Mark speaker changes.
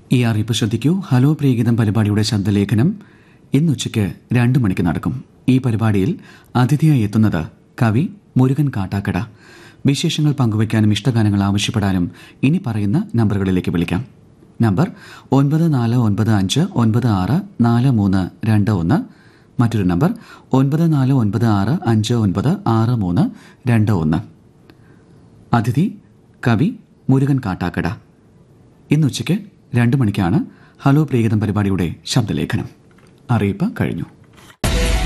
Speaker 1: ഈ അറിയിപ്പ് ശ്രദ്ധിക്കൂ ഹലോ പ്രിയഗീതം പരിപാടിയുടെ ശബ്ദലേഖനം ഇന്നുച്ചയ്ക്ക് രണ്ട് മണിക്ക് നടക്കും ഈ പരിപാടിയിൽ അതിഥിയായി എത്തുന്നത് കവി മുരുകൻ കാട്ടാക്കട വിശേഷങ്ങൾ പങ്കുവയ്ക്കാനും ഇഷ്ടഗാനങ്ങൾ ആവശ്യപ്പെടാനും ഇനി പറയുന്ന നമ്പറുകളിലേക്ക് വിളിക്കാം നമ്പർ ഒൻപത് നാല് ഒൻപത് അഞ്ച് ഒൻപത് ആറ് നാല് മൂന്ന് രണ്ട് ഒന്ന് മറ്റൊരു നമ്പർ ഒൻപത് നാല് ഒൻപത് ആറ് അഞ്ച് ഒൻപത് ആറ് മൂന്ന് രണ്ട് ഒന്ന് അതിഥി കവി മുരുകൻ കാട്ടാക്കട ഇന്നുച്ചയ്ക്ക് രണ്ട് മണിക്കാണ് ഹലോ പ്രിയഗീതം പരിപാടിയുടെ ശബ്ദലേഖനം അറിയിപ്പ് കഴിഞ്ഞു